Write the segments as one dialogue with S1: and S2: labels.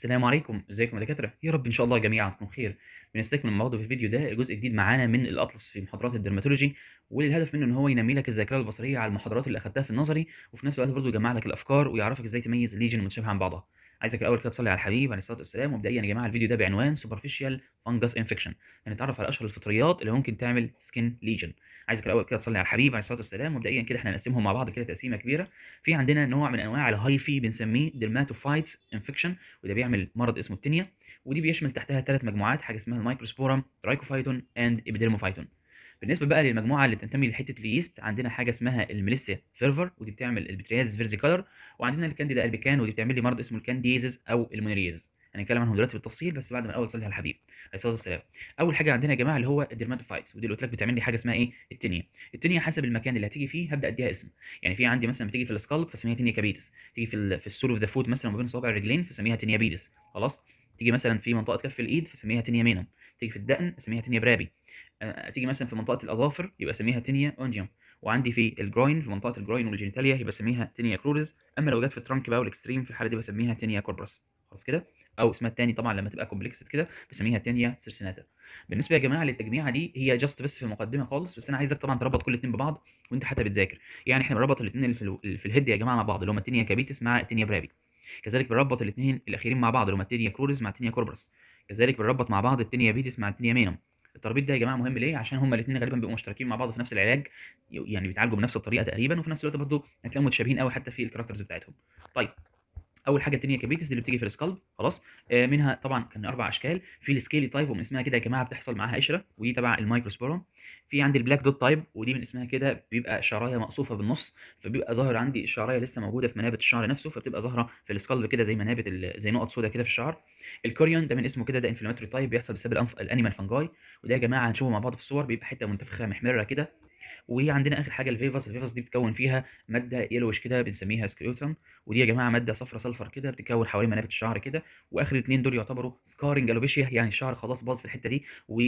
S1: السلام عليكم ازيكم يا دكاتره يا رب ان شاء الله جميعا تكونوا بخير بنستكمل الموضوع في الفيديو ده جزء جديد معانا من الاطلس في محاضرات الدرماتولوجي والهدف منه ان هو ينمي لك الذاكره البصريه على المحاضرات اللي اخدتها في النظري وفي نفس الوقت برضه يجمع لك الافكار ويعرفك ازاي تميز الليجن المتشابهه عن بعضها عايزك الاول كده تصلي على الحبيب عليه الصلاه والسلام ومبدئيا يا جماعه الفيديو ده بعنوان سوبرفيشال فانجس انفكشن هنتعرف على اشهر الفطريات اللي ممكن تعمل سكين ليجن عايزك الاول كده تصلي على الحبيب عليه الصلاه والسلام ومبدئيا كده احنا هنقسمهم مع بعض كده تقسيمه كبيره في عندنا نوع من انواع الهايفي بنسميه ديرماتوفايتس انفكشن وده بيعمل مرض اسمه التينيا ودي بيشمل تحتها ثلاث مجموعات حاجه اسمها المايكروسبورم ترايكوفايتون اند ابيديرموفايتون بالنسبه بقى للمجموعه اللي بتنتمي لحته اليست عندنا حاجه اسمها الميليسيا فيرفر ودي بتعمل البترياز فيرزيكولر وعندنا الكانديدا البيكان ودي بتعمل لي مرض اسمه الكانديزز او المونيريز هنتكلم عنهم دلوقتي بالتفصيل بس بعد ما الاول صلي على الحبيب عليه الصلاه والسلام اول حاجه عندنا يا جماعه اللي هو الديرماتوفايتس ودي اللي قلت لك بتعمل لي حاجه اسمها ايه التينيا التينيا حسب المكان اللي هتيجي فيه هبدا اديها اسم يعني في عندي مثلا بتيجي في السكالب فسميها تينيا كابيتس تيجي في ال في السول اوف ذا فوت مثلا ما بين صوابع الرجلين فسميها تينيا بيدس خلاص تيجي مثلا في منطقه كف الايد فسميها تينيا مينم تيجي في الدقن اسميها تينيا برابي أه تيجي مثلا في منطقه الاظافر يبقى اسميها تينيا اونجيوم وعندي في الجروين في منطقه الجروين والجينيتاليا يبقى اسميها تينيا كروريز اما لو جت في الترانك بقى والاكستريم في الحاله دي بسميها تينيا كوربرس خلاص كده او اسمها الثاني طبعا لما تبقى كومبلكسد كده بسميها تينيا سيرسيناتا بالنسبه يا جماعه للتجميعه دي هي جاست بس في المقدمه خالص بس انا عايزك طبعا تربط كل الاثنين ببعض وانت حتى بتذاكر يعني احنا بنربط الاثنين اللي في, ال... اللي في الهيد يا جماعه مع بعض اللي هم التينيا كابيتس مع التينيا برابي كذلك بنربط الاثنين الاخيرين مع بعض اللي هم التينيا كروريز مع التينيا كوربرس كذلك بنربط مع بعض التينيا بيدس مع التينيا مينم التربيط ده يا جماعه مهم ليه عشان هما الاثنين غالبا بيبقوا مشتركين مع بعض في نفس العلاج يعني بيتعالجوا بنفس الطريقه تقريبا وفي نفس الوقت برضه هتلاقيهم متشابهين قوي حتى في الكاركترز بتاعتهم طيب اول حاجه التينيا كابيتس دي اللي بتيجي في السكالب خلاص آه منها طبعا كان اربع اشكال في السكيلي تايب ومن اسمها كده يا جماعه بتحصل معاها قشره ودي تبع المايكروسبورم في عندي البلاك دوت تايب ودي من اسمها كده بيبقى شعرايه مقصوفه بالنص فبيبقى ظاهر عندي الشعرايه لسه موجوده في منابت الشعر نفسه فبتبقى ظاهره في السكالب كده زي منابت زي نقط سوداء كده في الشعر الكوريون ده من اسمه كده ده انفلاماتوري تايب بيحصل بسبب الأنف... الانيمال فانجاي وده يا جماعه هنشوفه مع بعض في الصور بيبقى حته منتفخه محمره كده وعندنا اخر حاجه الفيفاس الفيفاس دي بتكون فيها ماده يلوش كده بنسميها سكليوتم ودي يا جماعه ماده صفرة سلفر كده بتتكون حوالين منابت الشعر كده واخر اثنين دول يعتبروا سكارنج الوبيشيا يعني الشعر خلاص باظ في الحته دي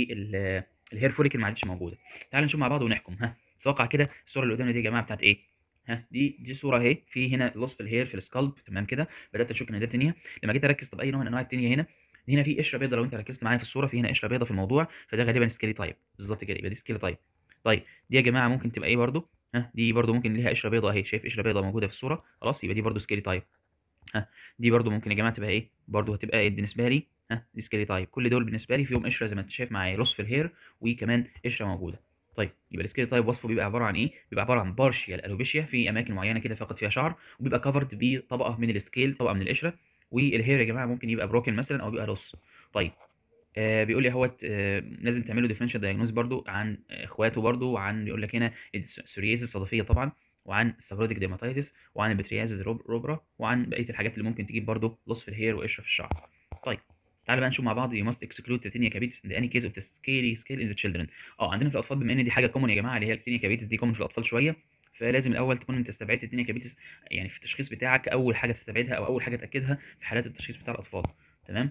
S1: والهير فوليكل ما عادش موجوده تعال نشوف مع بعض ونحكم ها تتوقع كده الصوره اللي قدامنا دي يا جماعه بتاعت ايه ها دي دي صوره اهي في هنا لوس في الهير في السكالب تمام كده بدات اشك ان ده تينيا لما جيت اركز طب اي نوع من انواع التينيا هنا هنا في قشره بيضاء لو انت ركزت معايا في الصوره في هنا قشره بيضاء في الموضوع فده غالبا سكيلي تايب بالظبط كده يبقى دي سكيلي تايب طيب دي يا جماعه ممكن تبقى ايه برده ها دي برده ممكن ليها قشره بيضاء اهي شايف قشره بيضاء موجوده في الصوره خلاص يبقى دي برده سكيلي تايب ها دي برده ممكن يا جماعه تبقى ايه برده هتبقى ايه بالنسبه لي ها دي سكيلي تايب كل دول بالنسبه لي فيهم قشره زي ما انت شايف معايا لص في الهير وكمان قشره موجوده طيب يبقى السكيل تايب وصفه بيبقى عباره عن ايه بيبقى عباره عن بارشيال الوبيشيا في اماكن معينه كده فقط فيها شعر وبيبقى كفرد بطبقه من السكيل طبقه من القشره والهير يا جماعه ممكن يبقى بروكن مثلا او بيبقى لص طيب آه بيقول لي اهوت آه لازم تعملوا ديفرنشال دايجنوز برضو عن اخواته برضو وعن بيقول لك هنا السورياسيس الصدفيه طبعا وعن السبروديك ديرماتيتس وعن البتريازيس روبرا وعن بقيه الحاجات اللي ممكن تجيب برضو لص في الهير وقشره في الشعر طيب تعالى بقى نشوف مع بعض you must exclude تينيا كابيتس in any case of the scaly scale in the children اه عندنا في الاطفال بما ان دي حاجه كومن يا جماعه اللي هي التينيا كابيتس دي كومن في الاطفال شويه فلازم الاول تكون انت استبعدت التينيا كابيتس يعني في التشخيص بتاعك اول حاجه تستبعدها او اول حاجه تاكدها في حالات التشخيص بتاع الاطفال تمام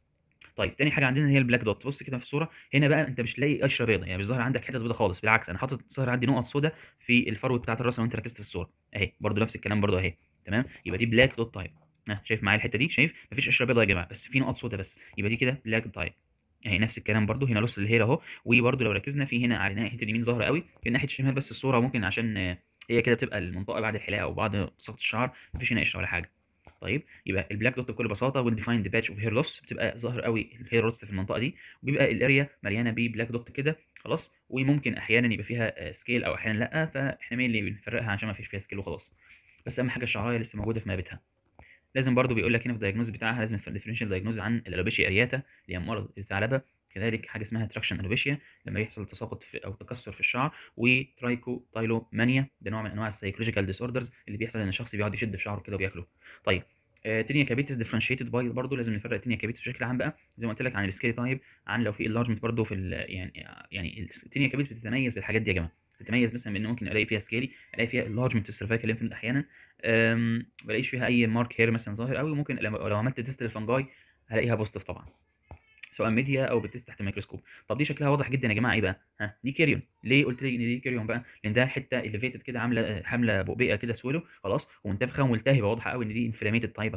S1: طيب تاني حاجه عندنا هي البلاك دوت بص كده في الصوره هنا بقى انت مش تلاقي قشره بيضاء يعني مش ظاهر عندك حتت بيضاء خالص بالعكس انا حاطط ظاهر عندي نقط سوداء في الفروه بتاعه الراس لو انت ركزت في الصوره اهي برده نفس الكلام برده اهي تمام يبقى دي بلاك دوت تايب ها شايف معايا الحته دي شايف مفيش قشره بيضاء يا جماعه بس في نقط سوداء بس يبقى دي كده بلاك تايب اهي نفس الكلام برده هنا لص الهير اهو وبرده لو ركزنا في هنا على ناحيه اليمين ظاهره قوي في ناحيه الشمال بس الصوره ممكن عشان هي كده بتبقى المنطقه بعد الحلاقه او بعد سقط الشعر مفيش هنا قشره ولا حاجه طيب يبقى البلاك دوت بكل بساطه ويل ديفايند باتش اوف هير لوس بتبقى ظاهر قوي الهير لوس في المنطقه دي وبيبقى الاريا مليانه ببلاك دوت كده خلاص وممكن احيانا يبقى فيها سكيل او احيانا لا فاحنا مين اللي بنفرقها عشان ما فيش فيها سكيل وخلاص بس اهم حاجه الشعرايه لسه موجوده في منابتها لازم برضو بيقول لك هنا في الدايجنوز بتاعها لازم في الديفرنشال دايجنوز عن الالوبيشيا ارياتا اللي هي مرض الثعلبه كذلك حاجه اسمها تراكشن الوبيشيا لما يحصل تساقط في او تكسر في الشعر وترايكو تايلومانيا ده نوع من انواع السايكولوجيكال ديس اوردرز اللي بيحصل ان الشخص بيقعد يشد في شعره كده وبياكله طيب تينيا كابيتس ديفرنشيتد باي برضه لازم نفرق تينيا كابيتس بشكل عام بقى زي ما قلت لك عن السكيلي تايب عن لو في انلارجمنت برضه في يعني يعني التينيا كابيتس بتتميز بالحاجات دي يا جماعه بتتميز مثلا بان ممكن الاقي فيها سكيلي الاقي فيها انلارجمنت في السيرفايكال ليمف احيانا ما بلاقيش فيها اي مارك هير مثلا ظاهر قوي ممكن لو, لو عملت تيست للفنجاي هلاقيها بوزيتيف طبعا سواء ميديا او بتست تحت الميكروسكوب طب دي شكلها واضح جدا يا جماعه ايه بقى ها دي كيريون ليه قلت لي ان دي كيريون بقى لان ده حته اليفيتد كده عامله حامله بؤبئه كده سويلو خلاص ومنتفخه وملتهبه واضحه قوي ان دي انفلاميتد تايب اهي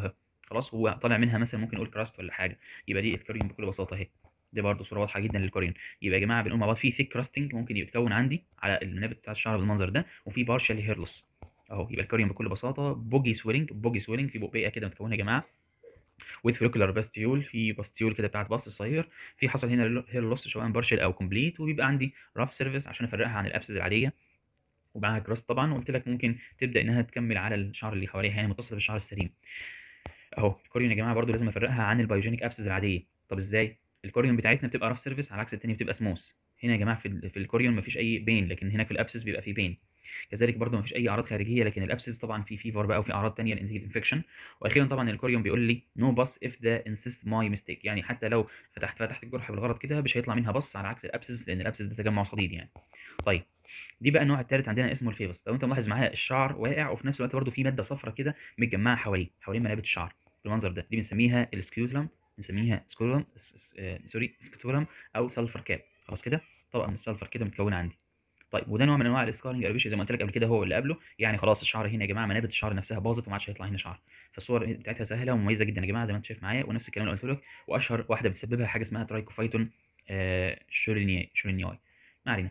S1: خلاص هو طالع منها مثلا ممكن نقول كراست ولا حاجه يبقى دي الكوريون بكل بساطه اهي دي برضه صوره واضحه جدا للكوريون يبقى يا جماعه بنقول مع بعض في ثيك كراستنج ممكن يتكون عندي على المنابت بتاعت الشعر بالمنظر ده وفي بارشال هيرلس اهو يبقى الكوريون بكل بساطه بوجي سويلنج بوجي سويلنج في بقيه كده متكونه يا جماعه وذ فوليكولار باستيول في باستيول كده بتاعت باص صغير في حصل هنا هير لوس سواء بارشل او كومبليت وبيبقى عندي راف سيرفيس عشان افرقها عن الابسز العاديه ومعاها كراست طبعا وقلت لك ممكن تبدا انها تكمل على الشعر اللي حواليها يعني متصله بالشعر السليم اهو الكوريون يا جماعه برضو لازم افرقها عن البايوجينيك ابسز العاديه طب ازاي الكوريون بتاعتنا بتبقى راف سيرفيس على عكس التانية بتبقى سموث هنا يا جماعه في, ال- في الكوريون مفيش اي بين لكن هناك في الابسس بيبقى في بين كذلك برضو مفيش اي اعراض خارجيه لكن الابسس طبعا في فيفر بقى وفي اعراض تانية نتيجه انفكشن واخيرا طبعا الكوريون بيقول لي نو باس اف ذا انسيست ماي ميستيك يعني حتى لو فتحت فتحت الجرح بالغلط كده مش هيطلع منها بص على عكس الابسس لان الابسس ده تجمع صديد يعني طيب دي بقى النوع الثالث عندنا اسمه الفيبس لو انت ملاحظ معايا الشعر واقع وفي نفس الوقت برضو في ماده صفرة كده متجمعه حواليه حوالين منابت الشعر بالمنظر ده دي بنسميها السكيوتلم بنسميها سكولم سوري سكتولم او سلفر كاب خلاص كده طبقه من السلفر كده متكونه عندي طيب وده نوع من انواع السكارنج اربيشي زي ما قلت لك قبل كده هو اللي قبله يعني خلاص الشعر هنا يا جماعه منابت الشعر نفسها باظت وما عادش هيطلع هنا شعر فالصور بتاعتها سهله ومميزه جدا يا جماعه زي ما انت شايف معايا ونفس الكلام اللي قلت لك واشهر واحده بتسببها حاجه اسمها ترايكوفايتون آه شورينياي شورينياي ما علينا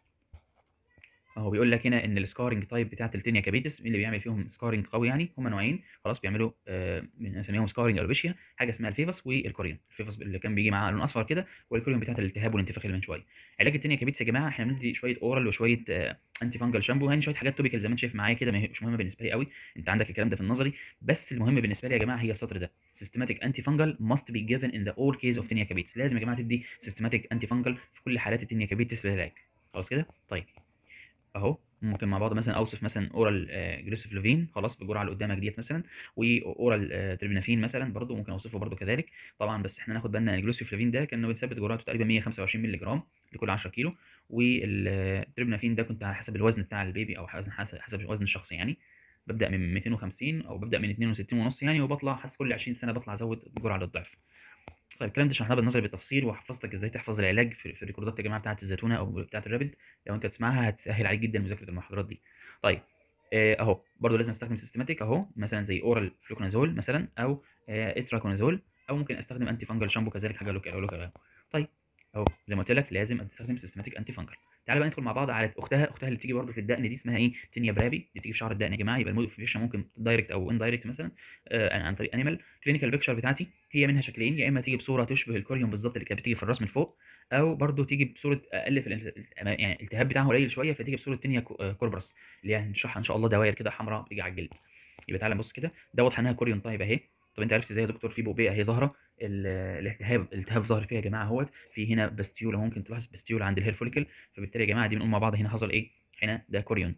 S1: اهو بيقول لك هنا ان السكارنج تايب بتاعت التينيا كابيتس اللي بيعمل فيهم سكارنج قوي يعني هم نوعين خلاص بيعملوا آه بنسميهم سكارنج اربيشيا حاجه اسمها الفيفس والكوريون الفيفس اللي كان بيجي معاه لون اصفر كده والكوريون بتاعت الالتهاب والانتفاخ اللي من شويه علاج التينيا كابيتس يا جماعه احنا بندي شويه اورال وشويه آه انتي فانجل شامبو يعني شويه حاجات توبيكال زي ما انت شايف معايا كده ما هي- مش مهمه بالنسبه لي قوي انت عندك الكلام ده في النظري بس المهم بالنسبه لي يا جماعه هي السطر ده systematic anti fungal must be given in the all case of tinea capitis لازم يا جماعه تدي systematic anti fungal في كل حالات التينيا كابيتس للعلاج خلاص كده طيب اهو ممكن مع بعض مثلا اوصف مثلا اورال جلوسيفلوفين خلاص بالجرعه اللي قدامك ديت مثلا واورال تربنافين مثلا برضو ممكن اوصفه برضو كذلك طبعا بس احنا ناخد بالنا ان الجلوسيفلوفين ده كان بيثبت جرعته تقريبا 125 مللي جرام لكل 10 كيلو والتربنافين ده كنت على حسب الوزن بتاع البيبي او حسب حسب حسب الوزن الشخصي يعني ببدا من 250 او ببدا من 62 ونص يعني وبطلع حسب كل 20 سنه بطلع ازود الجرعه للضعف طيب الكلام ده شرحناه بالنظري بالتفصيل وحفظتك ازاي تحفظ العلاج في, في الريكوردات يا جماعه بتاعه الزيتونه او بتاعه الرابد لو انت تسمعها هتسهل عليك جدا مذاكره المحاضرات دي طيب آه، اهو برضو لازم استخدم سيستماتيك اهو مثلا زي اورال فلوكونازول مثلا او آه، اتراكونازول او ممكن استخدم انتي فانجل شامبو كذلك حاجه لوكال او لوكال طيب اهو زي ما قلت لك لازم تستخدم سيستماتيك انتي فانجل تعالى بقى ندخل مع بعض على اختها اختها اللي بتيجي برضو في الدقن دي اسمها ايه تينيا برابي دي بتيجي في شعر الدقن يا جماعه يبقى الموديفيكيشن ممكن دايركت او اندايركت مثلا آه عن طريق انيمال كلينيكال بيكتشر بتاعتي هي منها شكلين يا اما تيجي بصوره تشبه الكوريوم بالظبط اللي كانت بتيجي في الراس من فوق او برضو تيجي بصوره اقل في الالت- يعني الالتهاب بتاعها قليل شويه فتيجي بصوره تينيا كو- آه، كوربرس اللي هي هنشرحها ان شاء الله دوائر كده حمراء بتيجي على الجلد يبقى تعالى بص كده ده واضح انها كوريون طيب اهي طب انت عرفت ازاي يا دكتور في بوبيه اهي ظاهره ال- الالتهاب الالتهاب ظاهر فيها يا جماعه اهوت في هنا باستيولا ممكن تلاحظ باستيولا عند الهير فوليكل فبالتالي يا جماعه دي بنقول مع بعض هنا حصل ايه هنا ده كوريون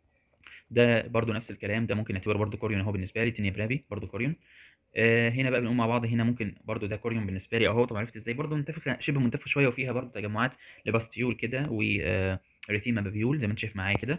S1: ده برضو نفس الكلام ده ممكن نعتبره برضو كوريون اهو بالنسبه لي تينيا برابي برضو كوريون آه هنا بقى بنقول مع بعض هنا ممكن برضو ده كوريون بالنسبه لي اهو طب عرفت ازاي برضو منتفخه شبه منتفخه شويه وفيها برضو تجمعات لباستيول كده و آه، ريثيما بابيول زي ما انت شايف معايا كده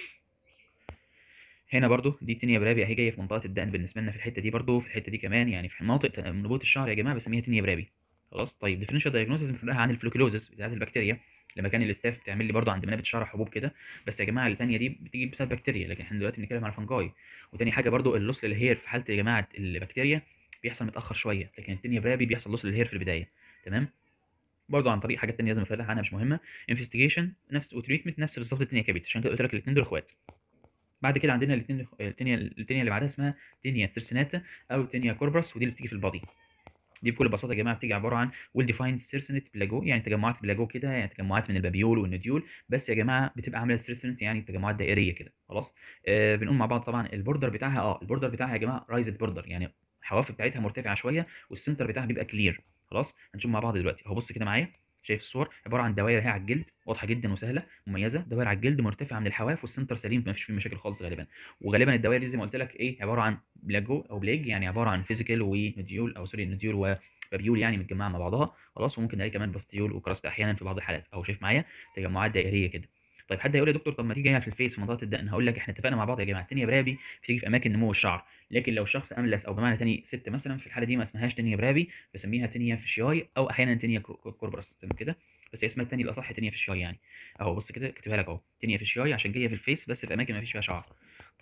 S1: هنا برضو دي تينيا برابي اهي جايه في منطقه الدقن بالنسبه لنا في الحته دي برضو في الحته دي كمان يعني في مناطق نبوت الشعر يا جماعه بسميها تينيا برابي خلاص طيب ديفرنشال دايجنوستس بنفرقها عن الفلوكيلوزس بتاعت البكتيريا لما كان الاستاف تعمل لي برضو عند منابت الشعر حبوب كده بس يا جماعه الثانيه دي بتيجي بسبب بكتيريا لكن احنا دلوقتي بنتكلم على فنجاي وتاني حاجه برضو اللوس للهير في حاله يا جماعه البكتيريا بيحصل متاخر شويه لكن التينيا برابي بيحصل لوس للهير في البدايه تمام برضه عن طريق حاجات تانية لازم افرقها عنها مش مهمه انفستيجيشن نفس وتريتمنت نفس بالظبط التينيا كابيت عشان كده قلت لك الاثنين دول اخوات بعد كده عندنا الاثنين التينيا التينيا اللي بعدها اسمها تينيا سيرسيناتا او تينيا كوربرس ودي اللي بتيجي في البادي دي بكل بساطه يا جماعه بتيجي عباره عن ويل ديفايند سيرسنت بلاجو يعني تجمعات بلاجو كده يعني تجمعات من البابيول والنديول بس يا جماعه بتبقى عامله سيرسنت يعني تجمعات دائريه كده خلاص آه بنقول مع بعض طبعا البوردر بتاعها اه البوردر بتاعها يا جماعه رايزد بوردر يعني الحواف بتاعتها مرتفعه شويه والسنتر بتاعها بيبقى كلير خلاص هنشوف مع بعض دلوقتي اهو بص كده معايا شايف الصور عباره عن دوائر اهي على الجلد واضحه جدا وسهله مميزه دوائر على الجلد مرتفعه من الحواف والسنتر سليم ما فيش فيه مشاكل خالص غالبا وغالبا الدوائر دي زي ما قلت لك ايه عباره عن بلاجو او بليج يعني عباره عن فيزيكال ونديول او سوري نديول وبابيول يعني متجمعه مع بعضها خلاص وممكن نلاقي كمان باستيول وكراست احيانا في بعض الحالات اهو شايف معايا تجمعات دائريه كده طيب حد هيقول لي يا دكتور طب ما تيجي هنا في الفيس في منطقه الدقن هقول لك احنا اتفقنا مع بعض يا جماعه التانية برابي بتيجي في اماكن نمو الشعر لكن لو شخص املس او بمعنى تاني ست مثلا في الحاله دي ما اسمهاش تانية برابي بسميها تانية فيشياي او احيانا تانية كرو- كوربرس تمام كده بس هي اسمها التاني الاصح تانية فيشياي يعني اهو بص كده كاتبها لك اهو تانية فيشياي عشان جايه في الفيس بس في اماكن ما فيش فيها شعر طيب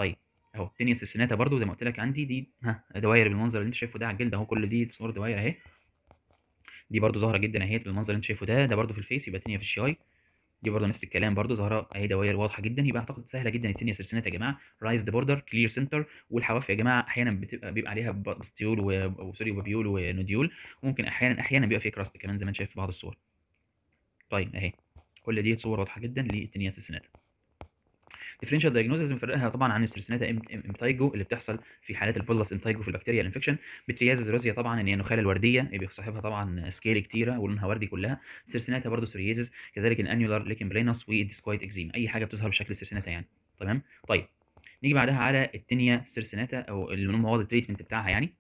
S1: اهو التينيا سيرسيناتا برضو زي ما قلت لك عندي دي ها دواير بالمنظر اللي انت شايفه ده على الجلد اهو كل دي صور دواير اهي دي برضو ظاهره جدا اهي بالمنظر اللي انت شايفه ده ده برضو في الفيس يبقى تينيا في الشاي دي برضو نفس الكلام برضو ظاهره اهي دواير واضحه جدا يبقى اعتقد سهله جدا التينيا سيرسيناتا يا جماعه رايز ذا بوردر كلير سنتر والحواف يا جماعه احيانا بتبقى بيبقى عليها باستيول وسوري وبابيول ونوديول وممكن احيانا احيانا بيبقى فيه كراست كمان زي ما انت شايف في بعض الصور طيب اهي كل دي صور واضحه جدا للتينيا سيرسيناتا ديفرنشال دايجنوزز بنفرقها طبعا عن السيرسيناتا امتايجو اللي بتحصل في حالات البولس امتايجو في البكتيريا الانفكشن بتريازز روزيا طبعا ان هي النخاله الورديه بيصاحبها طبعا سكيل كتيره ولونها وردي كلها سيرسيناتا برضه سوريازز كذلك الانيولار ليكن بلينس والديسكويت اكزيم اي حاجه بتظهر بشكل السيرسيناتا يعني تمام طيب نيجي بعدها على التينيا سيرسيناتا او اللي هو التريتمنت بتاعها يعني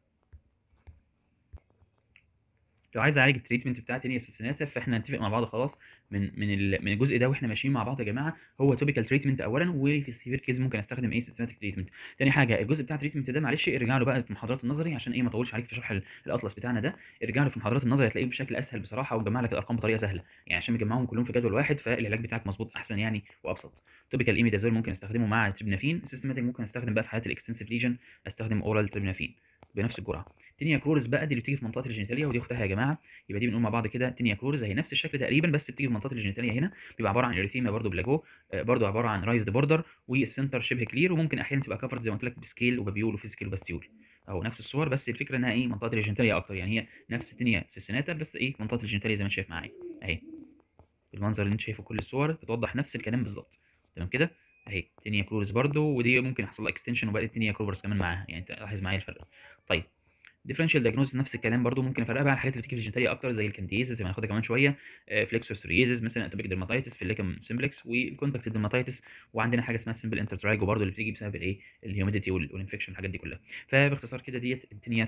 S1: لو عايز اعالج التريتمنت بتاع تينيا سيسيناتا فاحنا نتفق مع بعض خلاص من من من الجزء ده واحنا ماشيين مع بعض يا جماعه هو توبيكال تريتمنت اولا وفي السيفير كيز ممكن استخدم ايه سيستماتيك تريتمنت تاني حاجه الجزء بتاع التريتمنت ده معلش ارجع له بقى في محاضرات النظري عشان ايه ما اطولش عليك في شرح الاطلس بتاعنا ده ارجع له في محاضرات النظري هتلاقيه بشكل اسهل بصراحه وجمع لك الارقام بطريقه سهله يعني عشان مجمعهم كلهم في جدول واحد فالعلاج بتاعك مظبوط احسن يعني وابسط توبيكال ايميدازول ممكن استخدمه مع تريبنافين سيستماتيك ممكن استخدم بقى في حالات الاكستنسيف ليجن استخدم اورال تريبنافين بنفس الجرعه تينيا كلورس بقى دي اللي بتيجي في منطقه الجينيتاليا ودي اختها يا جماعه يبقى دي بنقول مع بعض كده تينيا كلورس هي نفس الشكل تقريبا بس بتيجي في منطقه الجينيتاليا هنا بيبقى عباره عن اريثيما برضو بلاجو برضو عباره عن رايزد بوردر والسنتر شبه كلير وممكن احيانا تبقى كفرد زي ما قلت لك بسكيل وبابيول وفيزيكال وباستيول اهو نفس الصور بس الفكره انها ايه منطقه الجينيتاليا اكتر يعني هي نفس التينيا سيسيناتا بس ايه منطقه الجينيتاليا زي ما انت شايف معايا اهي المنظر اللي انت شايفه كل الصور بتوضح نفس الكلام بالظبط تمام كده اهي تينيا كلورس برضو ودي ممكن يحصل لها اكستنشن وبقت تينيا كلورس كمان معاها يعني انت لاحظ معايا الفرق طيب ديفرنشال دايجنوز نفس الكلام برضو ممكن افرقها بقى على الحاجات اللي بتيجي في الجينيتاليا اكتر زي الكانديزز زي ما هناخدها كمان شويه فليكسوسوريزز مثلا اتوبيك ديرماتيتس في الليكم سمبلكس والكونتاكت ديرماتيتس وعندنا حاجه اسمها سمبل انترترايجو برضو اللي بتيجي بسبب الايه الهيوميديتي والانفكشن والحاجات دي كلها فباختصار كده ديت التنيا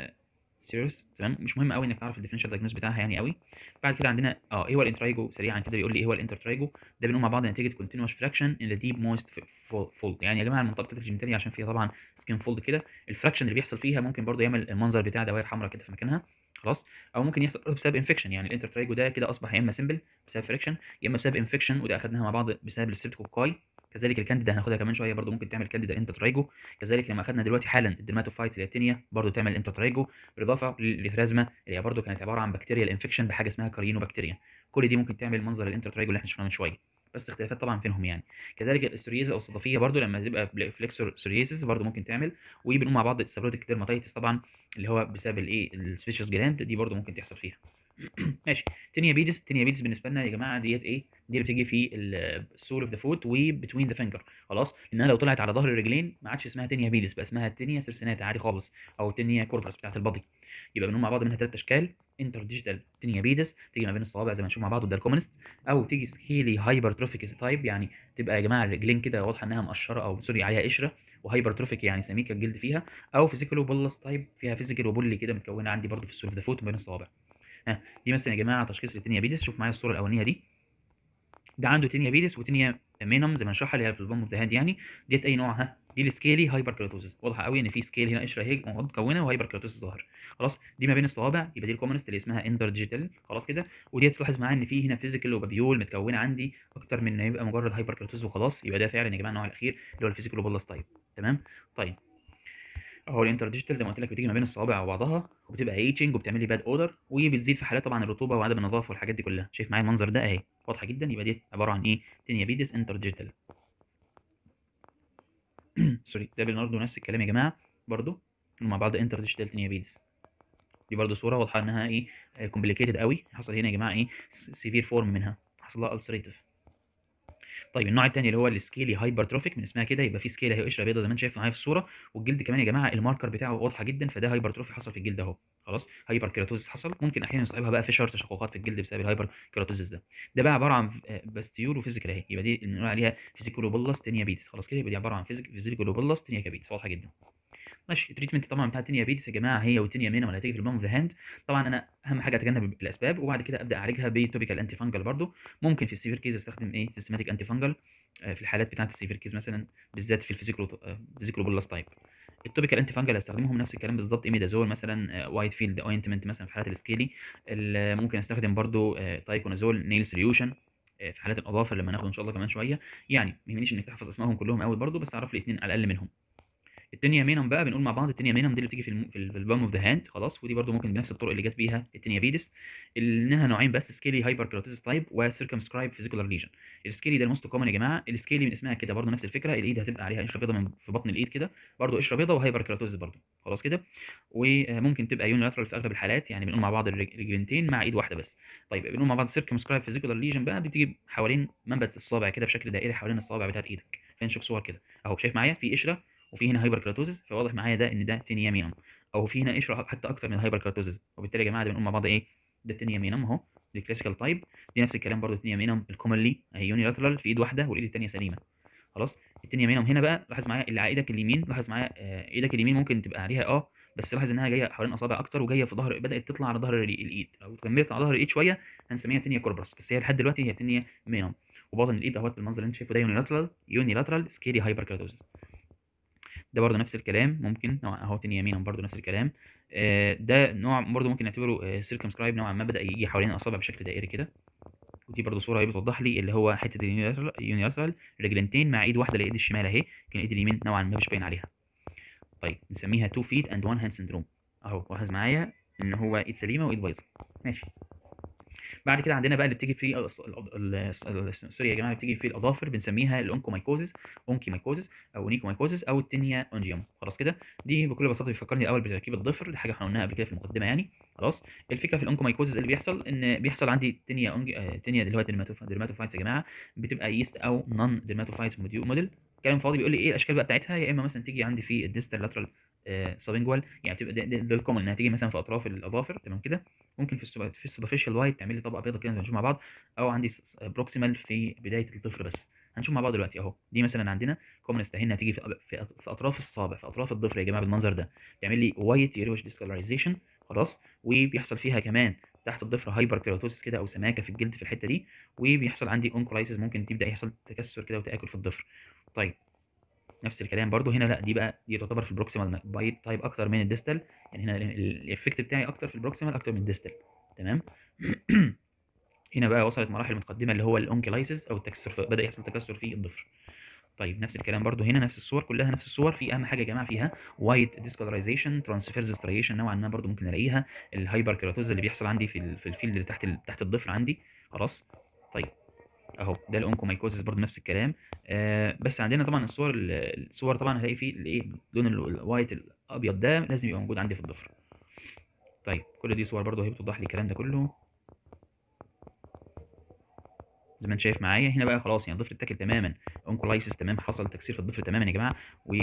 S1: سيريس تمام مش مهم قوي انك تعرف الديفرنشال دايجنوز بتاعها يعني قوي بعد كده عندنا اه ايه هو الانترايجو سريعا كده بيقول لي ايه هو الانترترايجو ده بنقول مع بعض نتيجه كونتينوس فراكشن ان ذا ديب مويست فولد يعني يا جماعه المنطقه بتاعت الجينيتاليا عشان فيها طبعا سكين فولد كده الفراكشن اللي بيحصل فيها ممكن برضه يعمل المنظر بتاع دوائر حمراء كده في مكانها خلاص او ممكن يحصل بسبب انفكشن يعني الانترترايجو ده كده اصبح يا اما سمبل بسبب فريكشن يا اما بسبب انفكشن وده اخدناها مع بعض بسبب الستريبتوكوكاي كذلك الكانديدا هناخدها كمان شويه برضو ممكن تعمل كانديدا انترترايجو كذلك لما اخدنا دلوقتي حالا الدرماتوفايتس الياتينيا برضو تعمل انترترايجو بالاضافه للثرازما اللي هي برضو كانت عباره عن بكتيريا الانفكشن بحاجه اسمها كارينو بكتيريا كل دي ممكن تعمل منظر الانترترايجو اللي احنا شفناه من شويه بس اختلافات طبعا بينهم يعني كذلك السوريز او الصدفيه برضو لما تبقى فليكسور سوريزز برضو ممكن تعمل وبنقول مع بعض السبروتيك ديرماتيتس طبعا اللي هو بسبب الايه السبيشيس جلاند دي برضو ممكن تحصل فيها ماشي تينيا بيدس تينيا بيدس بالنسبه لنا يا جماعه ديت ايه دي اللي بتيجي في السول اوف ذا فوت وبتوين ذا فينجر خلاص لانها لو طلعت على ظهر الرجلين ما عادش اسمها تينيا بيدس بقى اسمها تينيا سيرسيناتا عادي خالص او تينيا كورفرس بتاعت البادي يبقى بنقول مع بعض منها ثلاث اشكال انتر ديجيتال تينيا بيدس تيجي ما بين الصوابع زي ما نشوف مع بعض وده الكومنست او تيجي سكيلي هايبرتروفيك تايب يعني تبقى يا جماعه الرجلين كده واضحه انها مقشره او سوري عليها قشره وهايبرتروفيك يعني سميكه الجلد فيها او فيزيكال وبولس تايب فيها فيزيكال وبولي كده متكونه عندي برضو في السول اوف ذا فوت ما بين الصوابع ها دي مثلا يا جماعه تشخيص التينيا بيدس شوف معايا الصوره الاولانيه دي ده عنده تينيا بيدس وتينيا مينم زي ما نشرحها اللي هي في البوم اوف ذا هاند يعني ديت اي نوع ها دي السكيلي هايبر كيراتوزس واضحه قوي ان في سكيل هنا قشره هيك مكونه وهايبر كيراتوزس ظاهر خلاص دي ما بين الصوابع يبقى دي الكومنست اللي اسمها اندر ديجيتال خلاص كده وديت تلاحظ معايا ان في هنا فيزيكال وبابيول متكونه عندي اكتر من ان يبقى مجرد هايبر كيراتوزس وخلاص يبقى ده فعلا يا جماعه النوع الاخير اللي هو الفيزيكال وبولس تايب تمام طيب اهو الانتر ديجيتال زي ما قلت لك بتيجي ما بين الصوابع وبعضها وبتبقى ايتشنج وبتعمل لي باد اودر وبتزيد في حالات طبعا الرطوبه وعدم النظافه والحاجات دي كلها شايف معايا المنظر ده اهي واضحه جدا يبقى دي عباره عن ايه تينيا بيدس انتر ديجيتال سوري ده برضه نفس الكلام يا جماعه برضه مع بعض انتر ديجيتال تينيا بيدس دي برضه صوره واضحه انها ايه كومبليكيتد قوي حصل هنا يا جماعه ايه سيفير فورم منها حصل لها السريتيف طيب النوع الثاني اللي هو السكيلي هايبرتروفيك من اسمها كده يبقى في سكيله هي قشره بيضاء زي ما انت شايف معايا في الصوره والجلد كمان يا جماعه الماركر بتاعه واضحه جدا فده هايبرتروفي حصل في الجلد اهو خلاص هايبر كيراتوزس حصل ممكن احيانا يصاحبها بقى فيشر تشققات في الجلد بسبب الهايبر كيراتوزس ده ده بقى عباره عن باستيول وفيزيكال اهي يبقى دي اللي بنقول عليها فيزيكولوبولس تينيا بيتس خلاص كده يبقى دي عباره عن فيزيكولوبولس تينيا كابيتس واضحه جدا ماشي التريتمنت طبعا بتاع التينيا بيتس يا جماعه هي والتينيا مينا ولا هتيجي في البام اوف ذا هاند طبعا انا اهم حاجه اتجنب الاسباب وبعد كده ابدا اعالجها بتوبيكال انتي فانجل برضو ممكن في السيفير كيز استخدم ايه سيستماتيك انتي فانجل في الحالات بتاعه السيفير كيز مثلا بالذات في الفيزيكلو فيزيكلوبولس تايب التوبيكال انتي فانجل هستخدمهم نفس الكلام بالظبط ايميدازول مثلا وايت فيلد اوينتمنت مثلا في حالات السكيلي ممكن استخدم برضو تايكونازول نيل سوليوشن في حالات الاضافه لما ناخد ان شاء الله كمان شويه يعني ما يهمنيش انك تحفظ اسمائهم كلهم قوي برضو بس اعرف لي اثنين على الاقل منهم التينيا مينم بقى بنقول مع بعض التينيا مينم دي اللي بتيجي في الم... في البالم اوف ذا هاند خلاص ودي برده ممكن بنفس الطرق اللي جت بيها التينيا فيدس انها نوعين بس سكيلي هايبر كيراتوزيس تايب وسيركمسكرايب فيزيكولار ليجن السكيلي ده الموست كومن يا جماعه السكيلي من اسمها كده برده نفس الفكره الايد هتبقى عليها قشره بيضاء من في بطن الايد كده برده قشره بيضاء وهايبر كيراتوزيس برده خلاص كده وممكن تبقى يونيلاترال في اغلب الحالات يعني بنقول مع بعض الرجلتين مع ايد واحده بس طيب بنقول مع بعض سيركمسكرايب فيزيكولار ليجن بقى بتيجي حوالين منبت الصابع كده بشكل دائري حوالين الصابع بتاعت ايدك خلينا نشوف صور كده اهو شايف معايا في قشره وفي هنا هايبر كيراتوزيس فواضح معايا ده ان ده تينيا مينم او في هنا قشره حتى اكتر من الهايبر كيراتوزيس وبالتالي يا جماعه ده بنقول مع بعض ايه ده التينيا مينم اهو دي كلاسيكال تايب دي نفس الكلام برده التينيا مينم الكومنلي اهي يونيلاترال في ايد واحده والايد الثانيه سليمه خلاص التينيا مينم هنا بقى لاحظ معايا اللي على ايدك اليمين لاحظ معايا آه ايدك اليمين ممكن تبقى عليها اه بس لاحظ انها جايه حوالين اصابع اكتر وجايه في ظهر بدات تطلع على ظهر الايد لو كملت على ظهر الايد شويه هنسميها تينيا كوربرس بس هي لحد دلوقتي هي تينيا مينم وباطن الايد اهوت بالمنظر اللي انت شايفه ده يونيلاترال يونيلاترال سكيلي هايبر كيراتوزيس ده برضه نفس الكلام ممكن نوع اهو تاني يمينا برضه نفس الكلام آه ده نوع برضه ممكن نعتبره آه سيركمسكرايب نوعا ما بدا يجي حوالين الاصابع بشكل دائري كده ودي برضه صوره هي بتوضح لي اللي هو حته اليونيلاترال رجلنتين مع ايد واحده الايد الشمال اهي كان الايد اليمين نوعا ما مش باين عليها طيب نسميها تو فيت اند وان هاند سندروم اهو لاحظ معايا ان هو ايد سليمه وايد بايظه ماشي بعد كده عندنا بقى اللي بتيجي في سوري يا جماعه اللي بتيجي في الاظافر بنسميها الاونكومايكوزيس اونكيمايكوزيس او نيكومايكوزيس او التينيا اونجيوم خلاص كده دي بكل بساطه بيفكرني الاول بتركيب الضفر دي حاجه احنا قلناها قبل كده في المقدمه يعني خلاص الفكره في الاونكومايكوزيس اللي بيحصل ان بيحصل عندي تينيا أونج... آه تينيا اللي هو ديرماتوفايتس يا جماعه بتبقى يست او نون ديرماتوفايتس موديل كلام فاضي بيقول لي ايه الاشكال بقى بتاعتها يا اما مثلا تيجي عندي في الديستال لاترال سابنجوال يعني بتبقى ده, ده, ده الكومن انها تيجي مثلا في اطراف الاظافر تمام كده ممكن في السوبر في السوبرفيشال وايت تعمل لي طبقه بيضاء كده زي ما نشوف مع بعض او عندي بروكسيمال في بدايه الضفر بس هنشوف مع بعض دلوقتي اهو دي مثلا عندنا كومن استهنا تيجي في, في, في اطراف الصابع في اطراف الضفر يا جماعه بالمنظر ده تعمل لي وايت يروش ديسكولاريزيشن خلاص وبيحصل فيها كمان تحت الضفر هايبر كيراتوسيس كده او سماكه في الجلد في الحته دي وبيحصل عندي اونكولايسيس ممكن تبدا يحصل تكسر كده وتاكل في الضفر طيب نفس الكلام برضو هنا لا دي بقى دي تعتبر في البروكسيمال بايت تايب اكتر من الديستال يعني هنا الايفكت بتاعي اكتر في البروكسيمال اكتر من الديستال تمام هنا بقى وصلت مراحل متقدمه اللي هو الاونكلايسيس او التكسر بدا يحصل تكسر في الضفر طيب نفس الكلام برضو هنا نفس الصور كلها نفس الصور في اهم حاجه يا جماعه فيها وايت ديسكولرايزيشن ترانسفيرز ستريشن نوعا ما برضو ممكن الاقيها الهايبر كيراتوز اللي بيحصل عندي في في الفيلد اللي تحت تحت الضفر عندي خلاص طيب اهو ده الاونكومايكوزيس برضو نفس الكلام آه بس عندنا طبعا الصور الصور طبعا هلاقي فيه الايه اللون الوايت الابيض ده لازم يبقى موجود عندي في الضفر طيب كل دي صور برضو هي بتوضح لي الكلام ده كله زي ما انت شايف معايا هنا بقى خلاص يعني الضفر اتاكل تماما اونكولايسيس تمام حصل تكسير في الضفر تماما يا جماعه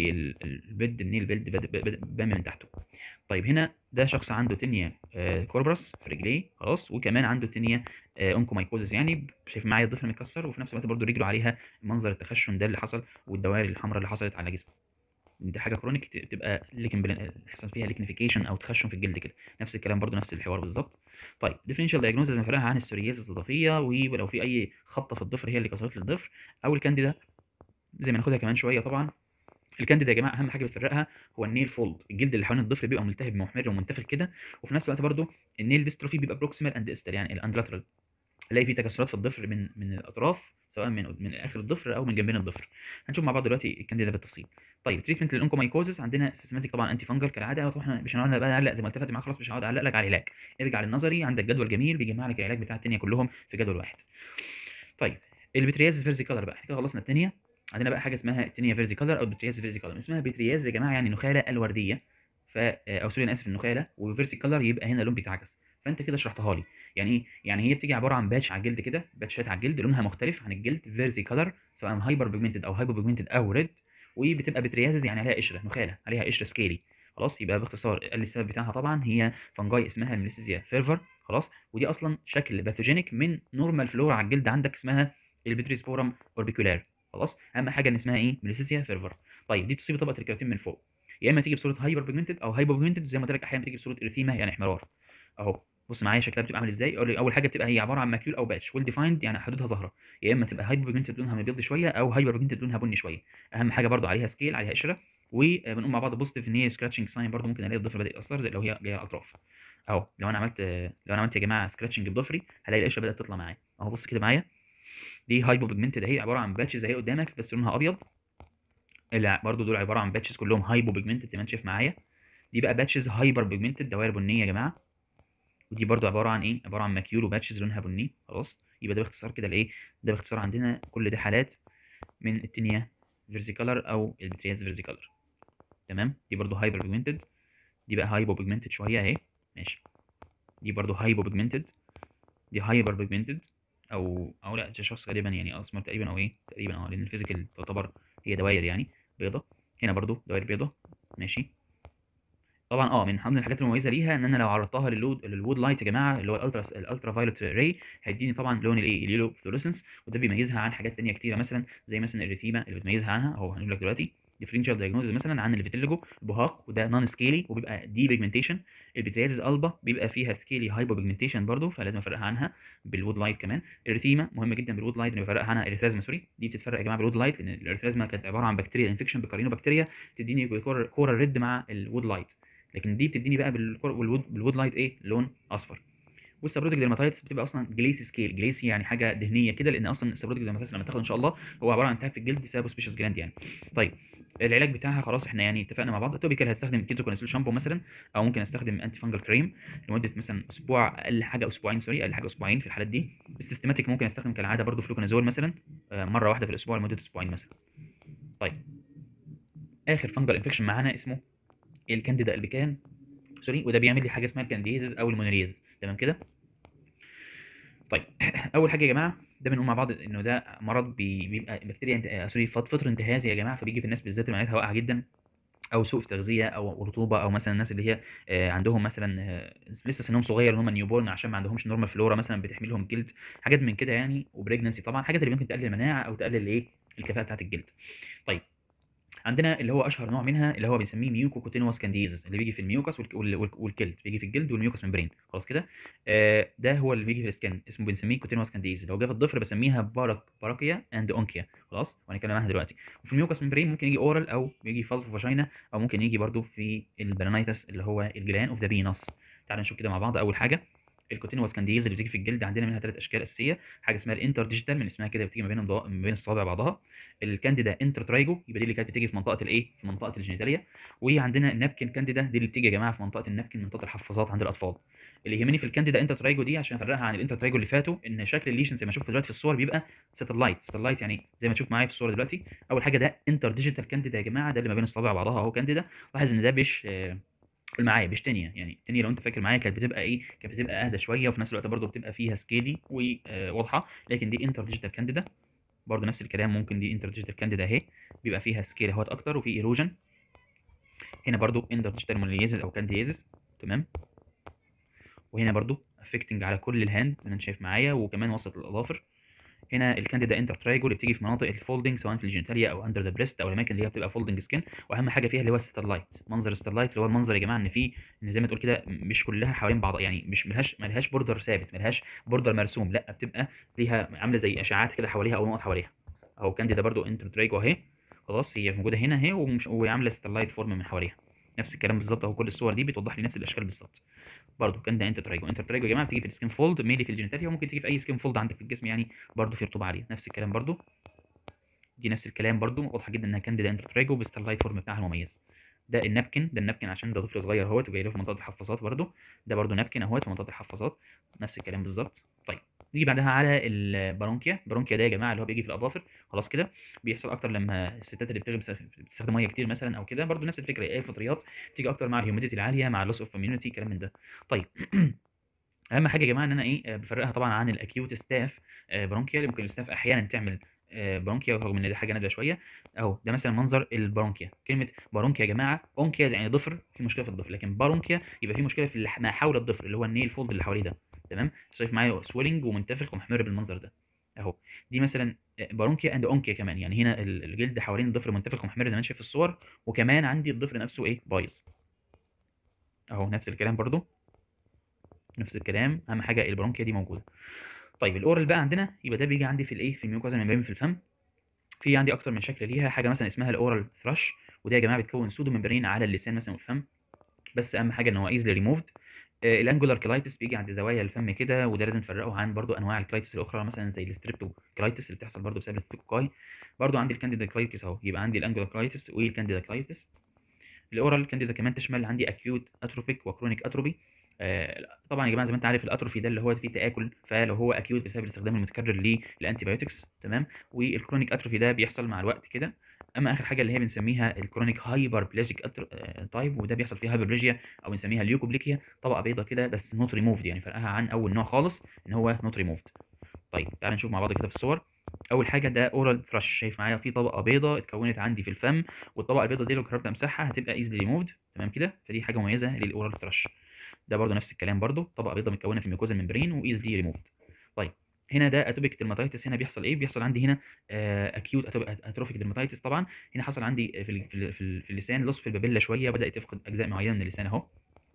S1: والبيد النيل بيد بام من تحته طيب هنا ده شخص عنده تنيا آه كوربرس في رجليه خلاص وكمان عنده تنيا آه اونكومايكوزيس يعني شايف معايا الضفر متكسر وفي نفس الوقت برده رجله عليها منظر التخشن ده اللي حصل والدوائر الحمراء اللي حصلت على جسمه دي حاجه كرونيك تبقى ليكن يحصل فيها ليكنيفيكيشن او تخشن في الجلد كده نفس الكلام برده نفس الحوار بالظبط طيب ديفرنشال دايجنوز لازم نفرقها عن السوريازيس الاضافيه ولو في اي خبطه في الضفر هي اللي كسرت لي الضفر او الكانديدا زي ما ناخدها كمان شويه طبعا الكانديدا يا جماعه اهم حاجه بتفرقها هو النيل فولد الجلد اللي حوالين الضفر بيبقى ملتهب محمر ومنتفخ كده وفي نفس الوقت برده النيل ديستروفي بيبقى بروكسيمال اند ديستال يعني الاندلاترال الاقي في تكسرات في الضفر من من الاطراف سواء من من اخر الضفر او من جنبين الضفر هنشوف مع بعض دلوقتي الكانديدا بالتفصيل طيب تريتمنت للانكومايكوزس عندنا سيستماتيك طبعا انتي فانجل كالعاده طبعا مش هنقعد بقى نعلق زي ما اتفقت معاك خلاص مش هقعد اعلق لك على العلاج ارجع للنظري عندك جدول جميل بيجمع لك العلاج بتاع التانية كلهم في جدول واحد طيب البترياز فيرزيكالر بقى احنا كده خلصنا التانية عندنا بقى حاجه اسمها التانية فيرزيكالر او البترياز فيرزيكالر اسمها بترياز يا جماعه يعني نخاله الورديه ف او سوري انا اسف النخاله وفيرزيكالر يبقى هنا لون بيتعكس فانت كده شرحتها لي يعني ايه يعني هي بتيجي عباره عن باتش على الجلد كده باتشات على الجلد لونها مختلف عن الجلد فيرزي كلر سواء هايبر بيجمنتد او هايبو بيجمنتد او ريد وبتبقى بتريازز يعني عليها قشره نخاله عليها قشره سكيلي خلاص يبقى باختصار قال لي السبب بتاعها طبعا هي فانجاي اسمها الميليسيزيا فيرفر خلاص ودي اصلا شكل باثوجينيك من نورمال فلورا على الجلد عندك اسمها البتريسبورم اوربيكولار خلاص اهم حاجه ان اسمها ايه ميليسيزيا فيرفر طيب دي تصيب طبقه الكيراتين من فوق يا اما تيجي بصوره هايبر بيجمنتد او هايبو بيجمنتد زي ما قلت لك احيانا بتيجي بصوره اريثيما يعني احمرار اهو بص معايا شكلها بتبقى عامل ازاي اول حاجه بتبقى هي عباره عن ماكيول او باتش ويل ديفايند يعني حدودها ظاهره يا اما تبقى هايبر بيجمنتد لونها مبيض شويه او هايبر بيجمنتد لونها بني شويه اهم حاجه برده عليها سكيل عليها قشره وبنقول مع بعض بوزيتيف ان هي سكراتشنج ساين برده ممكن الاقي الضفر بدا يتاثر زي لو هي جايه اطراف اهو لو انا عملت لو انا عملت يا جماعه سكراتشنج بضفري هلاقي القشره بدات تطلع معايا اهو بص كده معايا دي هايبو بيجمنتد اهي عباره عن باتشز اهي قدامك بس لونها ابيض اللي برضو دول عباره عن باتشز كلهم هايبو بيجمنتد زي ما انت شايف معايا دي بقى باتشز هايبر بيجمنتد دوائر بنيه يا جماعه ودي برضو عباره عن ايه عباره عن ماكيول وباتشز لونها بني خلاص يبقى ده باختصار كده الايه ده باختصار عندنا كل دي حالات من التينيا فيرزيكولر او البترياز فيرزيكولر تمام دي برضو هايبر بيجمنتد دي بقى هايبو بيجمنتد شويه اهي ماشي دي برضو هايبو بيجمنتد دي هايبر بيجمنتد او او لا ده شخص غالبا يعني اسمر تقريبا او ايه تقريبا اه لان الفيزيكال تعتبر هي دوائر يعني بيضه هنا برضو دوائر بيضه ماشي طبعا اه من ضمن الحاجات المميزه ليها ان انا لو عرضتها للود للوود لايت يا جماعه اللي هو الالترا الالترا فايولت راي هيديني طبعا لون الايه اليلو فلوريسنس وده بيميزها عن حاجات تانية كتيره مثلا زي مثلا الريتيما اللي بتميزها عنها اهو هنقول لك دلوقتي ديفرنشال دايجنوز مثلا عن الفيتيليجو البهاق وده نون سكيلي وبيبقى دي بيجمنتيشن البتريازيس البا بيبقى فيها سكيلي هايبو بيجمنتيشن برضه فلازم افرقها عنها بالوود لايت كمان الريتيما مهمه جدا بالوود لايت اللي بفرقها عنها الاريثرازما سوري دي بتتفرق يا جماعه بالوود لايت لان الاريثرازما كانت عباره عن بكتيريا انفكشن بكارينو بكتيريا تديني كوره ريد مع الوود لايت لكن دي بتديني بقى بالكور بالوود بالوود لايت ايه لون اصفر والسبروتيك ديرماتايتس بتبقى اصلا جليسي سكيل جليسي يعني حاجه دهنيه كده لان اصلا السبروتيك ديرماتايتس لما تاخده ان شاء الله هو عباره عن التهاب في الجلد بسبب سبيشس جلاند يعني طيب العلاج بتاعها خلاص احنا يعني اتفقنا مع بعض التوبيكال هستخدم كيتو كونسول شامبو مثلا او ممكن استخدم انتي فانجل كريم لمده مثلا اسبوع اقل حاجه اسبوعين سوري اقل حاجه اسبوعين في الحالات دي السيستماتيك ممكن استخدم كالعاده برضو فلوكونازول مثلا مره واحده في الاسبوع لمده اسبوعين مثلا طيب اخر فانجل انفكشن معانا اسمه الكانديدا البيكان سوري وده بيعمل لي حاجه اسمها الكانديزز او المونوريز تمام كده طيب اول حاجه يا جماعه ده بنقول مع بعض انه ده مرض بي- بيبقى بكتيريا انت... آه، سوري فط- فطر انتهازي يا جماعه فبيجي في الناس بالذات اللي معدتها واقعه جدا او سوء في تغذيه او رطوبه او مثلا الناس اللي هي آه، عندهم مثلا آه، لسه سنهم صغير اللي هم نيوبورن عشان ما عندهمش نورمال فلورا مثلا بتحمي لهم الجلد حاجات من كده يعني وبريجنسي طبعا حاجات اللي ممكن تقلل المناعه او تقلل ايه الكفاءه بتاعه الجلد طيب عندنا اللي هو اشهر نوع منها اللي هو بنسميه ميوكوكوتينوس كانديزز اللي بيجي في الميوكس والك- وال- وال- والكلد بيجي في الجلد والميوكس ممبرين خلاص كده آه ده هو اللي بيجي في السكن اسمه بنسميه كوتينوس كانديز لو جه في الضفر بسميها باراك باراكيا اند اونكيا خلاص وهنتكلم عنها دلوقتي وفي الميوكس ممبرين ممكن يجي اورال او بيجي فالف فاجينا او ممكن يجي برضو في البلانيتس اللي هو الجلان اوف ذا بينس تعال نشوف كده مع بعض اول حاجه الكوتينوس كانديز اللي بتيجي في الجلد عندنا منها ثلاث اشكال اساسيه حاجه اسمها الانتر ديجيتال من اسمها كده بتيجي ما بين الضوء ما بين الصوابع بعضها الكانديدا انتر ترايجو يبقى دي اللي كانت بتيجي في منطقه الايه في منطقه الجينيتاليا وعندنا النابكن كانديدا دي اللي بتيجي يا جماعه في منطقه النابكن منطقه الحفاظات عند الاطفال اللي يهمني في الكانديدا انتر ترايجو دي عشان افرقها عن الانتر ترايجو اللي فاتوا ان شكل الليشن زي ما شفت دلوقتي في الصور بيبقى ساتلايت ساتلايت يعني زي ما تشوف معايا في الصوره دلوقتي اول حاجه ده انتر ديجيتال كانديدا يا جماعه ده اللي ما بين الصوابع بعضها اهو كانديدا لاحظ ان ده بيش آه، قول معايا مش تانية يعني تانية لو انت فاكر معايا كانت بتبقى ايه كانت بتبقى اهدى شويه وفي نفس الوقت برضه بتبقى فيها سكيلي وواضحه لكن دي انتر ديجيتال كانديدا برضه نفس الكلام ممكن دي انتر ديجيتال كانديدا اهي بيبقى فيها سكيل اهوت اكتر وفي ايروجن هنا برضه انتر ديجيتال مونيليزز او كانديزز تمام وهنا برضه افكتنج على كل الهاند زي ما انت شايف معايا وكمان وسط الاظافر هنا الكانديدا انتر ترايجو اللي بتيجي في مناطق الفولدنج سواء في الجينيتاليا او اندر ذا بريست او الاماكن اللي هي بتبقى فولدنج سكين واهم حاجه فيها اللي هو الستارلايت منظر الستارلايت اللي هو المنظر يا جماعه ان فيه ان زي ما تقول كده مش كلها حوالين بعض يعني مش ملهاش ملهاش بوردر ثابت ملهاش بوردر مرسوم لا بتبقى ليها عامله زي اشعاعات كده حواليها او نقط حواليها اهو كانديدا برضو انتر ترايجو اهي خلاص هي موجوده هنا اهي ومش وعامله ستارلايت فورم من حواليها نفس الكلام بالظبط اهو كل الصور دي بتوضح لي نفس الاشكال بالظبط برضه كان ده انتر ترايجو انتر ترايجو يا جماعه بتيجي في السكين فولد ميلي في الجينيتاليا وممكن تيجي في اي سكين فولد عندك في الجسم يعني برضه في رطوبه عاليه نفس الكلام برضه دي نفس الكلام برضه واضحه جدا انها كانديدا انتر ترايجو بالستارلايت فورم بتاعها المميز ده النابكن ده النابكن عشان ده طفل صغير اهوت وجاي له في منطقه الحفاظات برضه ده برضه نابكن اهوت في منطقه الحفاظات نفس الكلام بالظبط طيب نيجي بعدها على البارونكيا البارونكيا ده يا جماعه اللي هو بيجي في الاظافر خلاص كده بيحصل اكتر لما الستات اللي بتغ- بتستخدم ميه كتير مثلا او كده برضه نفس الفكره ايه الفطريات بتيجي اكتر مع الهيوميديتي العاليه مع اللوس اوف اميونيتي كلام من ده طيب اهم حاجه يا جماعه ان انا ايه آه، بفرقها طبعا عن الاكيوت ستاف برونكيا اللي ممكن الستاف احيانا تعمل آه، برونكيا رغم ان دي حاجه نادره شويه اهو ده مثلا منظر البرونكيا كلمه برونكيا يا جماعه اونكيا يعني ضفر في مشكله في الضفر لكن بارونكيا يبقى في مشكله في اللي ما حول الضفر اللي هو النيل فولد اللي حواليه ده تمام شايف معايا سويلنج ومنتفخ ومحمر بالمنظر ده اهو دي مثلا آه، بارونكيا اند اونكيا كمان يعني هنا ال- الجلد حوالين الضفر منتفخ ومحمر زي ما انت شايف في الصور وكمان عندي الضفر نفسه ايه بايظ اهو نفس الكلام برضو نفس الكلام اهم حاجه البرونكيا دي موجوده طيب الاورال بقى عندنا يبقى ده بيجي عندي في الايه في الميوكوزا ممبرين في الفم في عندي اكتر من شكل ليها حاجه مثلا اسمها الاورال ثراش وده يا جماعه بتكون سودو ممبرين على اللسان مثلا والفم بس اهم حاجه ان هو ايزلي ريموفد آه، الانجولار كلايتس بيجي عند زوايا الفم كده وده لازم نفرقه عن برضو انواع الكلايتس الاخرى مثلا زي الستريبتوكلايتس اللي بتحصل برضو بسبب الستريبتوكاي برضو عندي الكانديدا كلايتس اهو يبقى عندي الانجولار كلايتس والكانديدا كلايتس الاورال كانديدا كمان تشمل عندي اكيوت اتروفيك وكرونيك اتروبي آه طبعا يا جماعه زي ما انت عارف الاتروفي ده اللي هو فيه تاكل فلو هو اكيوت بسبب الاستخدام المتكرر للانتي بايوتكس تمام والكرونيك اتروفي ده بيحصل مع الوقت كده اما اخر حاجه اللي هي بنسميها الكرونيك هايبر بلاجيك تايب وده بيحصل فيها هايبربليجيا او بنسميها ليوكوبليكيا طبقه بيضه كده بس نوت ريموفد يعني فرقها عن اول نوع خالص ان هو نوت ريموفد طيب تعال نشوف مع بعض كده في الصور اول حاجه ده اورال ثراش شايف معايا في طبقه بيضه اتكونت عندي في الفم والطبقه البيضه دي لو قررت امسحها هتبقى ايزلي ريموفد تمام كده فدي حاجه مميزه للاورال ثراش ده برده نفس الكلام برده طبقه بيضه متكونه في الميكوزا ممبرين وايزلي ريموفد طيب هنا ده اتوبيك ديرماتيتس هنا بيحصل ايه بيحصل عندي هنا اكيوت اتروفيك ديرماتيتس طبعا هنا حصل عندي في ال- في ال- في ال- في اللسان لص في البابيلا شويه بدات تفقد اجزاء معينه من اللسان اهو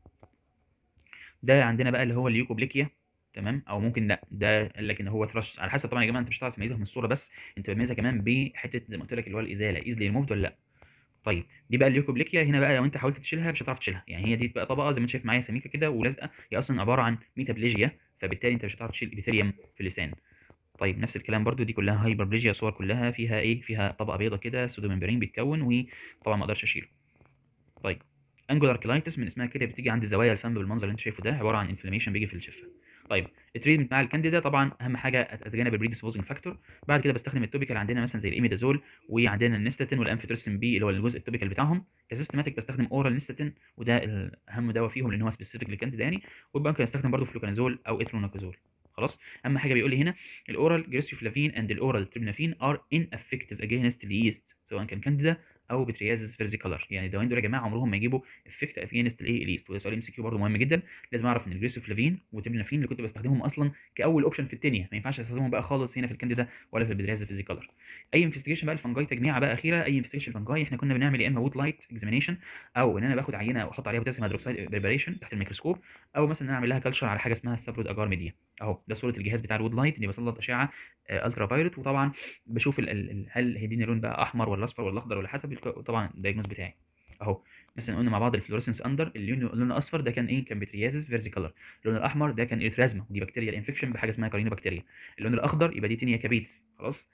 S1: ده عندنا بقى اللي هو اليوكوبليكيا تمام او ممكن لا ده قال لك ان هو ثرش على حسب طبعا يا جماعه انت مش هتعرف تميزها من الصوره بس انت بتميزها كمان بحته زي ما قلت لك اللي هو الازاله ايزلي ريموفد ولا لا طيب دي بقى اليوكوبليكيا هنا بقى لو انت حاولت تشيلها مش هتعرف تشيلها يعني هي دي بقى طبقه زي ما انت شايف معايا سميكه كده ولازقه هي اصلا عباره عن ميتابليجيا فبالتالي انت مش هتعرف تشيل ابيثيليوم في اللسان طيب نفس الكلام برضو دي كلها هايبربليجيا صور كلها فيها ايه فيها طبقه بيضه كده سودو ممبرين بيتكون وطبعا ما اقدرش اشيله طيب انجولار كلايتس من اسمها كده بتيجي عند زوايا الفم بالمنظر اللي انت شايفه ده عباره عن انفلاميشن بيجي في الشفه طيب التريتمنت مع الكانديدا طبعا اهم حاجه اتجنب البريديسبوزنج فاكتور بعد كده بستخدم التوبيكال عندنا مثلا زي الايميدازول وعندنا النستاتين والانفيترسين بي اللي هو الجزء التوبيكال بتاعهم كسيستماتيك بستخدم اورال نستاتين وده اهم دواء فيهم لان هو سبيسيفيك للكانديدا يعني وممكن استخدم برضه فلوكانازول او اتروناكازول خلاص اهم حاجه بيقول لي هنا الاورال جريسيوفلافين اند الاورال تريبنافين ار ان افكتيف اجينست اليست سواء كان كانديدا او بتريازس فيرزيكولار يعني الدوايين دول يا جماعه عمرهم ما يجيبوا افكت اجينست الايه اليست وده سؤال ام سي كيو برضه مهم جدا لازم اعرف ان الجريسيوفلافين والتريبنافين اللي كنت بستخدمهم اصلا كاول اوبشن في التانية ما ينفعش استخدمهم بقى خالص هنا في الكانديدا ولا في البتريازس فيرزيكولار اي انفستيجيشن بقى الفنجاي تجميعه بقى اخيره اي انفستيجيشن فنجاي احنا كنا بنعمل يا اما وود لايت اكزامينيشن او ان انا باخد عينه واحط عليها بوتاسيوم هيدروكسيد بريباريشن تحت الميكروسكوب او مثلا ان انا اعمل لها كلشر على حاجه اسمها السابرود اجار ميديا اهو ده صوره الجهاز بتاع الوود لايت اللي بسلط اشعه الترا فايولت وطبعا بشوف ال ال هل هيديني لون بقى احمر ولا اصفر ولا اخضر ولا حسب طبعا الدايجنوز بتاعي اهو مثلا قلنا مع بعض الفلوريسنس اندر اللون اللون الاصفر ده كان ايه كان بتريازس فيرزيكولار اللون الاحمر ده كان اريثرازما ودي بكتيريا انفكشن بحاجه اسمها كارينو بكتيريا اللون الاخضر يبقى دي تينيا كابيتس خلاص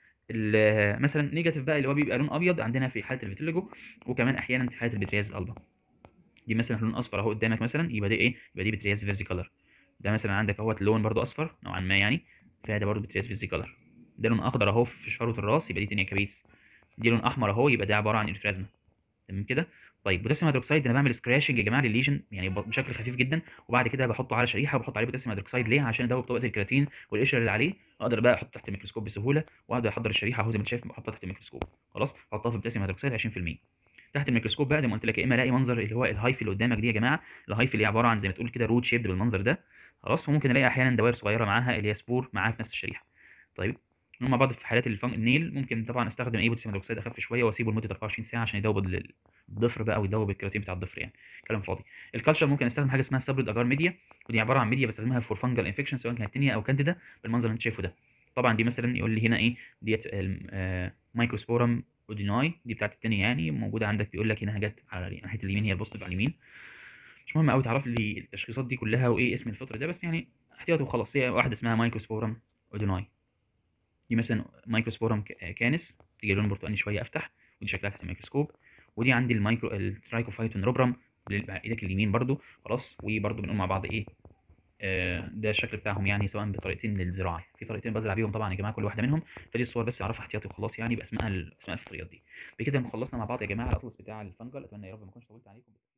S1: مثلا نيجاتيف بقى اللي هو بيبقى لون ابيض عندنا في حاله الفيتيليجو وكمان احيانا في حاله البترياز البا دي مثلا لون اصفر اهو قدامك مثلا يبقى دي ايه يبقى دي بترياز فيرزيكولار ده مثلا عندك اهوت لون برضو اصفر نوعا ما يعني فده برضو بترياز فيزيكولار ده لون اخضر اهو في شفره الراس يبقى دي تينيا كابيتس دي لون احمر اهو يبقى ده عباره عن انفرازما تمام كده طيب بوتاسيوم هيدروكسيد انا بعمل سكراشنج يا جماعه للليجن يعني بشكل خفيف جدا وبعد كده بحطه على شريحه وبحط عليه بوتاسيوم هيدروكسيد ليه عشان ادوب طبقه الكرياتين والقشره اللي عليه اقدر بقى احطه تحت الميكروسكوب بسهوله واقدر احضر الشريحه اهو زي ما انت شايف بحطها تحت الميكروسكوب خلاص احطها في بوتاسيوم هيدروكسيد 20% تحت الميكروسكوب بقى زي ما قلت لك يا اما الاقي منظر اللي هو الهايفي اللي قدامك دي يا جماعه الهايفي اللي عباره عن زي ما تقول كده روت شيبد بالمنظر ده خلاص وممكن الاقي احيانا دوائر صغيره معاها اللي هي سبور معاها في نفس الشريحه طيب مع بعض في حالات الفن النيل ممكن طبعا استخدم اي بوتاسيوم هيدروكسيد اخف شويه واسيبه لمده 24 ساعه عشان يدوب الضفر بقى ويدوب الكرياتين بتاع الضفر يعني كلام فاضي الكالتشر ممكن استخدم حاجه اسمها سابريد اجار ميديا ودي عباره عن ميديا بستخدمها فور فانجل انفكشن سواء كانت تينيا او كانديدا بالمنظر اللي انت شايفه ده طبعا دي مثلا يقول لي هنا ايه ديت مايكروسبورم اوديناي دي بتاعت التانية يعني موجوده عندك بيقول لك هنا جت على ناحيه اليمين هي البوزيتيف على اليمين مش مهم قوي تعرف لي التشخيصات دي كلها وايه اسم الفطر ده بس يعني احتياطي وخلاص هي واحده اسمها مايكروسبورم اوديناي دي مثلا مايكروسبورم كانس تيجي لون برتقاني شويه افتح ودي شكلها تحت الميكروسكوب ودي عندي المايكرو الترايكوفايتون روبرام ايدك اليمين برضو خلاص وبرضو بنقول مع بعض ايه آه ده الشكل بتاعهم يعني سواء بطريقتين للزراعه في طريقتين بزرع بيهم طبعا يا جماعه كل واحده منهم فدي الصور بس اعرفها احتياطي وخلاص يعني باسماء اسماء الفطريات دي بكده خلصنا مع بعض يا جماعه الاطلس بتاع الفنجل اتمنى يا رب ما اكونش طولت عليكم